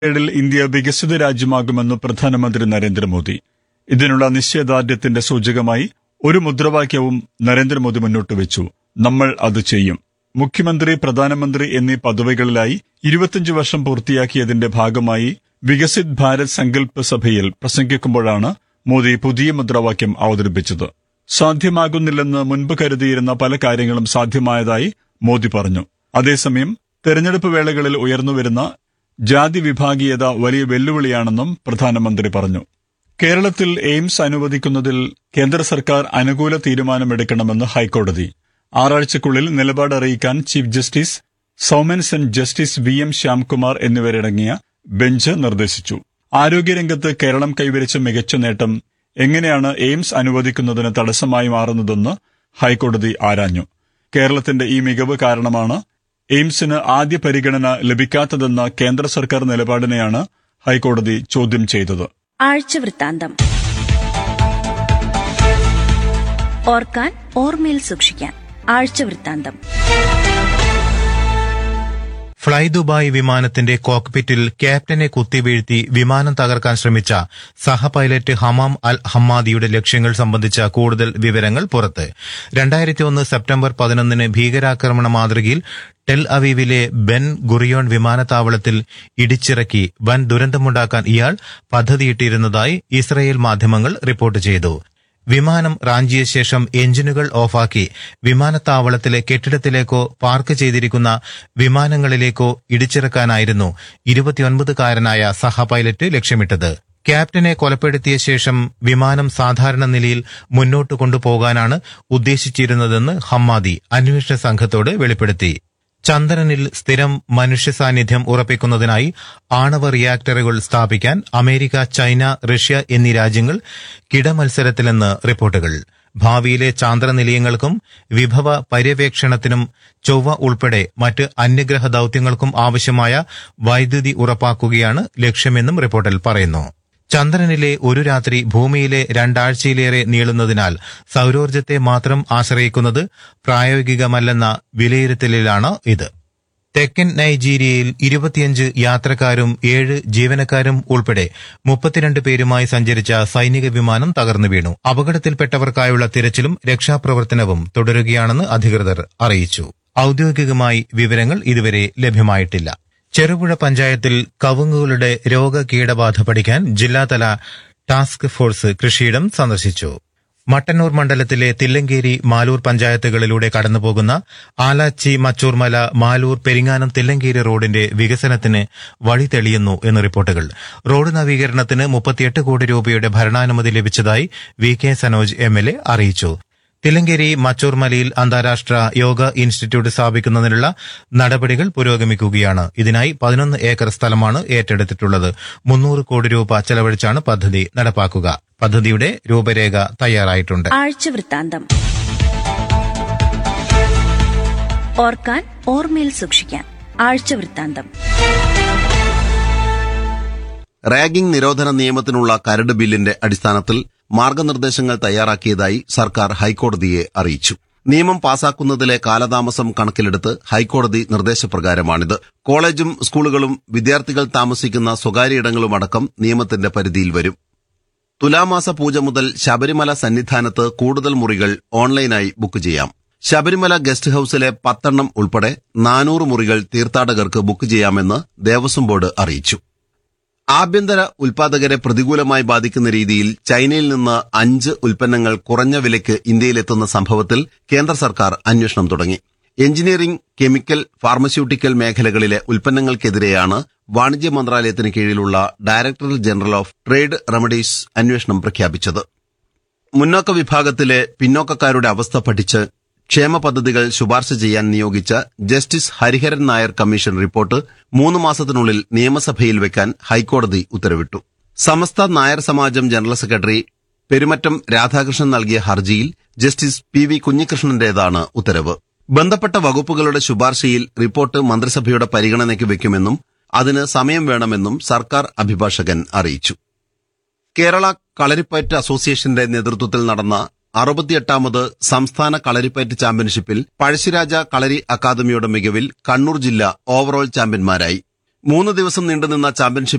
ഏഴിൽ ഇന്ത്യ വികസിത രാജ്യമാകുമെന്ന് പ്രധാനമന്ത്രി നരേന്ദ്രമോദി ഇതിനുള്ള നിശ്ചയദാർഢ്യത്തിന്റെ സൂചകമായി ഒരു മുദ്രാവാക്യവും നരേന്ദ്രമോദി മുന്നോട്ട് വെച്ചു നമ്മൾ അത് ചെയ്യും മുഖ്യമന്ത്രി പ്രധാനമന്ത്രി എന്നീ പദവികളിലായി ഇരുപത്തിയഞ്ച് വർഷം പൂർത്തിയാക്കിയതിന്റെ ഭാഗമായി വികസിത് ഭാരത് സങ്കല്പ് സഭയിൽ പ്രസംഗിക്കുമ്പോഴാണ് മോദി പുതിയ മുദ്രാവാക്യം അവതരിപ്പിച്ചത് സാധ്യമാകുന്നില്ലെന്ന് മുൻപ് കരുതിയിരുന്ന പല കാര്യങ്ങളും സാധ്യമായതായി മോദി പറഞ്ഞു അതേസമയം തെരഞ്ഞെടുപ്പ് വേളകളിൽ ഉയർന്നുവരുന്ന ജാതി വിഭാഗീയത വലിയ വെല്ലുവിളിയാണെന്നും പ്രധാനമന്ത്രി പറഞ്ഞു കേരളത്തിൽ എയിംസ് അനുവദിക്കുന്നതിൽ കേന്ദ്ര സർക്കാർ അനുകൂല തീരുമാനമെടുക്കണമെന്ന് ഹൈക്കോടതി ആറാഴ്ചക്കുള്ളിൽ നിലപാട് അറിയിക്കാൻ chief justice Soumen Sen justice V M Shyamkumar എന്നിവരടങ്ങിയ ബെഞ്ച് നിർദ്ദേശിച്ചു ആരോഗ്യരംഗത്ത് കേരളം കൈവരിച്ച മികച്ച നേട്ടം എങ്ങനെയാണ് എയിംസ് അനുവദിക്കുന്നതിന് തടസ്സമായി മാറുന്നതെന്ന് ഹൈക്കോടതി ആരാഞ്ഞു കേരളത്തിന്റെ ഈ മികവ് കാരണമാണ് എയിംസിന് ആദ്യ പരിഗണന ലഭിക്കാത്തതെന്ന കേന്ദ്ര സർക്കാർ നിലപാടിനെയാണ് ഹൈക്കോടതി ചോദ്യം ചെയ്തത് ആഴ്ചവൃത്താന്തം ഓർക്കാൻ ഓർമ്മയിൽ സൂക്ഷിക്കാൻ ആഴ്ചവൃത്താന്തം ഫ്ളൈ ദുബായ് വിമാനത്തിന്റെ കോക്പിറ്റിൽ ക്യാപ്റ്റനെ കുത്തിവീഴ്ത്തി വിമാനം തകർക്കാൻ ശ്രമിച്ച സഹ പൈലറ്റ് ഹമാം അൽ ഹമ്മാദിയുടെ ലക്ഷ്യങ്ങൾ സംബന്ധിച്ച കൂടുതൽ വിവരങ്ങൾ പുറത്ത് രണ്ടായിരത്തി ഒന്ന് സെപ്റ്റംബർ പതിനൊന്നിന് ഭീകരാക്രമണ മാതൃകയിൽ ടെൽ അവീവിലെ ബെൻ ഗുറിയോൺ വിമാനത്താവളത്തിൽ ഇടിച്ചിറക്കി വൻ ദുരന്തമുണ്ടാക്കാൻ ഇയാൾ പദ്ധതിയിട്ടിരുന്നതായി ഇസ്രയേൽ മാധ്യമങ്ങൾ റിപ്പോർട്ട് ചെയ്തു വിമാനം റാഞ്ചിയ ശേഷം എഞ്ചിനുകൾ ഓഫാക്കി വിമാനത്താവളത്തിലെ കെട്ടിടത്തിലേക്കോ പാർക്ക് ചെയ്തിരിക്കുന്ന വിമാനങ്ങളിലേക്കോ ഇടിച്ചിറക്കാനായിരുന്നു ഇരുപത്തിയൊൻപതുകാരനായ സഹ പൈലറ്റ് ലക്ഷ്യമിട്ടത് ക്യാപ്റ്റനെ കൊലപ്പെടുത്തിയ ശേഷം വിമാനം സാധാരണ നിലയിൽ മുന്നോട്ട് കൊണ്ടുപോകാനാണ് ഉദ്ദേശിച്ചിരുന്നതെന്ന് ഹമ്മാദി അന്വേഷണ സംഘത്തോട് വെളിപ്പെടുത്തി ചന്ദ്രനിൽ സ്ഥിരം മനുഷ്യ സാന്നിധ്യം ഉറപ്പിക്കുന്നതിനായി ആണവ റിയാക്ടറുകൾ സ്ഥാപിക്കാൻ അമേരിക്ക ചൈന റഷ്യ എന്നീ രാജ്യങ്ങൾ കിടമത്സരത്തിലെന്ന് റിപ്പോർട്ടുകൾ ഭാവിയിലെ ചാന്ദ്രനിലയങ്ങൾക്കും വിഭവ പര്യവേക്ഷണത്തിനും ചൊവ്വ ഉൾപ്പെടെ മറ്റ് അന്യഗ്രഹ ദൌത്യങ്ങൾക്കും ആവശ്യമായ വൈദ്യുതി ഉറപ്പാക്കുകയാണ് ലക്ഷ്യമെന്നും റിപ്പോർട്ടിൽ പറയുന്നു ചന്ദ്രനിലെ ഒരു രാത്രി ഭൂമിയിലെ രണ്ടാഴ്ചയിലേറെ നീളുന്നതിനാൽ സൌരോർജ്ജത്തെ മാത്രം ആശ്രയിക്കുന്നത് പ്രായോഗികമല്ലെന്ന വിലയിരുത്തലിലാണ് ഇത് തെക്കൻ നൈജീരിയയിൽ ഇരുപത്തിയഞ്ച് യാത്രക്കാരും ഏഴ് ജീവനക്കാരും ഉൾപ്പെടെ മുപ്പത്തിരണ്ട് പേരുമായി സഞ്ചരിച്ച സൈനിക വിമാനം തകർന്നു വീണു അപകടത്തിൽപ്പെട്ടവർക്കായുള്ള തിരച്ചിലും രക്ഷാപ്രവർത്തനവും തുടരുകയാണെന്ന് അധികൃതർ അറിയിച്ചു ഔദ്യോഗികമായി വിവരങ്ങൾ ഇതുവരെ ലഭ്യമായിട്ടില്ല ചെറുപുഴ പഞ്ചായത്തിൽ കവുങ്ങുകളുടെ രോഗകീടബാധ പഠിക്കാൻ ജില്ലാതല ടാസ്ക് ഫോഴ്സ് കൃഷിയിടം സന്ദർശിച്ചു മട്ടന്നൂർ മണ്ഡലത്തിലെ തില്ലങ്കേരി മാലൂർ പഞ്ചായത്തുകളിലൂടെ കടന്നുപോകുന്ന ആലാച്ചി മച്ചൂർമല മാലൂർ പെരിങ്ങാനം തില്ലങ്കേരി റോഡിന്റെ വികസനത്തിന് വഴി തെളിയുന്നു എന്ന് റിപ്പോർട്ടുകൾ റോഡ് നവീകരണത്തിന് മുപ്പത്തിയെട്ട് കോടി രൂപയുടെ ഭരണാനുമതി ലഭിച്ചതായി V K Sanoj M L A അറിയിച്ചു തിലങ്കേരി മച്ചൂർമലയിൽ അന്താരാഷ്ട്ര യോഗ ഇൻസ്റ്റിറ്റ്യൂട്ട് സ്ഥാപിക്കുന്നതിനുള്ള നടപടികൾ പുരോഗമിക്കുകയാണ് ഇതിനായി പതിനൊന്ന് ഏക്കർ സ്ഥലമാണ് ഏറ്റെടുത്തിട്ടുള്ളത് മുന്നൂറ് കോടി രൂപ ചെലവഴിച്ചാണ് പദ്ധതി നടപ്പാക്കുക പദ്ധതിയുടെ രൂപരേഖ തയ്യാറായിട്ടുണ്ട് ആഴ്ചവൃത്താന്തം ഓർക്കാൻ ഓർമ്മയിൽ സൂക്ഷിക്കാൻ ആഴ്ചവൃത്താന്തം റാഗിംഗ് നിരോധന നിയമത്തിനുള്ള കരട് ബില്ലിന്റെ അടിസ്ഥാനത്തിൽ മാർഗനിർദ്ദേശങ്ങൾ തയ്യാറാക്കിയതായി സർക്കാർ ഹൈക്കോടതിയെ അറിയിച്ചു നിയമം പാസാക്കുന്നതിലെ കാലതാമസം കണക്കിലെടുത്ത് ഹൈക്കോടതി നിർദ്ദേശപ്രകാരമാണിത് കോളേജും സ്കൂളുകളും വിദ്യാർത്ഥികൾ താമസിക്കുന്ന സ്വകാര്യയിടങ്ങളുമടക്കം നിയമത്തിന്റെ പരിധിയിൽ വരും തുലാമാസ പൂജ മുതൽ ശബരിമല സന്നിധാനത്ത് കൂടുതൽ മുറികൾ ഓൺലൈനായി ബുക്ക് ചെയ്യാം ശബരിമല ഗസ്റ്റ് ഹൌസിലെ പത്തെണ്ണം ഉൾപ്പെടെ നാനൂറ് മുറികൾ തീർത്ഥാടകർക്ക് ബുക്ക് ചെയ്യാമെന്ന് ദേവസ്വം ബോർഡ് അറിയിച്ചു ആഭ്യന്തര ഉൽപാദകരെ പ്രതികൂലമായി ബാധിക്കുന്ന രീതിയിൽ ചൈനയിൽ നിന്ന് അഞ്ച് ഉൽപ്പന്നങ്ങൾ കുറഞ്ഞ വിലയ്ക്ക് ഇന്ത്യയിലെത്തുന്ന സംഭവത്തിൽ കേന്ദ്ര സർക്കാർ അന്വേഷണം തുടങ്ങി എഞ്ചിനീയറിംഗ് കെമിക്കൽ ഫാർമസ്യൂട്ടിക്കൽ മേഖലകളിലെ ഉൽപ്പന്നങ്ങൾക്കെതിരെയാണ് വാണിജ്യ മന്ത്രാലയത്തിന് കീഴിലുള്ള director general of trade remedies അന്വേഷണം പ്രഖ്യാപിച്ചത് മുന്നോക്ക വിഭാഗത്തിലെ പിന്നോക്കക്കാരുടെ അവസ്ഥ പഠിച്ച് ക്ഷേമ പദ്ധതികൾ ശുപാർശ ചെയ്യാൻ നിയോഗിച്ച justice Hariharan Nair commission report മൂന്ന് മാസത്തിനുള്ളിൽ നിയമസഭയിൽ വെക്കാൻ ഹൈക്കോടതി ഉത്തരവിട്ടു സമസ്ത നായർ സമാജം ജനറൽ സെക്രട്ടറി പെരുമറ്റം രാധാകൃഷ്ണൻ നൽകിയ ഹർജിയിൽ ജസ്റ്റിസ് പി വി കുഞ്ഞികൃഷ്ണന്റേതാണ് ഉത്തരവ് ബന്ധപ്പെട്ട വകുപ്പുകളുടെ ശുപാർശയിൽ റിപ്പോർട്ട് മന്ത്രിസഭയുടെ പരിഗണനയ്ക്ക് വെക്കുമെന്നും അതിന് സമയം വേണമെന്നും സർക്കാർ അഭിഭാഷകൻ അറിയിച്ചു കേരള കളരിപ്പയറ്റ് അസോസിയേഷന്റെ നേതൃത്വത്തിൽ നടന്ന അറുപത്തിയെട്ടാമത് സംസ്ഥാന കളരിപ്പയറ്റ് ചാമ്പ്യൻഷിപ്പിൽ പഴശ്ശിരാജ കളരി അക്കാദമിയുടെ മികവിൽ കണ്ണൂർ ജില്ല ഓവറോൾ ചാമ്പ്യന്മാരായി മൂന്ന് ദിവസം നീണ്ടുനിന്ന ചാമ്പ്യൻഷിപ്പിൽ